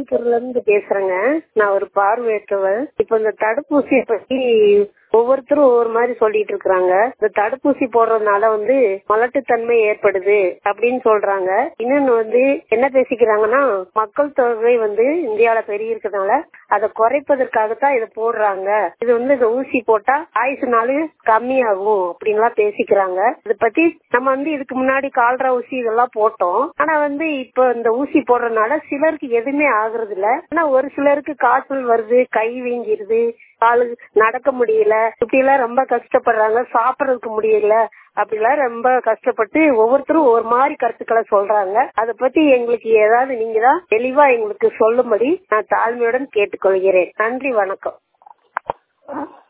கோயம்புத்தூர்ல இருந்து பேசுறேங்க நான் ஒரு பார்வையற்றவள் இப்ப இந்த தடுப்பூசியை பத்தி ஒவ்வொருத்தரும் ஒவ்வொரு மாதிரி சொல்லிட்டு இருக்கிறாங்க இந்த தடுப்பூசி போடுறதுனால வந்து மலட்டுத்தன்மை ஏற்படுது அப்படின்னு சொல்றாங்க இன்னொன்னு வந்து என்ன பேசிக்கிறாங்கன்னா மக்கள் தொகை வந்து இந்தியாவில பெருகி இருக்கிறதுனால அதை குறைப்பதற்காகத்தான் இதை போடுறாங்க இது வந்து இந்த ஊசி போட்டா ஆயுசு நாள் கம்மியாகும் அப்படின்லாம் பேசிக்கிறாங்க இதை பத்தி நம்ம வந்து இதுக்கு முன்னாடி கால்ரா ஊசி இதெல்லாம் போட்டோம் ஆனா வந்து இப்ப இந்த ஊசி போடுறதுனால சிலருக்கு எதுவுமே ஆகுறது இல்ல ஆனா ஒரு சிலருக்கு காய்ச்சல் வருது கை வீங்கிருது காலு நடக்க முடியல இப்படி எல்லாம் ரொம்ப கஷ்டப்படுறாங்க சாப்பிடறதுக்கு முடியல அப்படிலாம் ரொம்ப கஷ்டப்பட்டு ஒவ்வொருத்தரும் ஒரு மாதிரி கருத்துக்களை சொல்றாங்க அதை பத்தி எங்களுக்கு ஏதாவது நீங்க தான் தெளிவா எங்களுக்கு சொல்லும்படி நான் தாழ்மையுடன் கேட்டுக்கொள்கிறேன் நன்றி வணக்கம்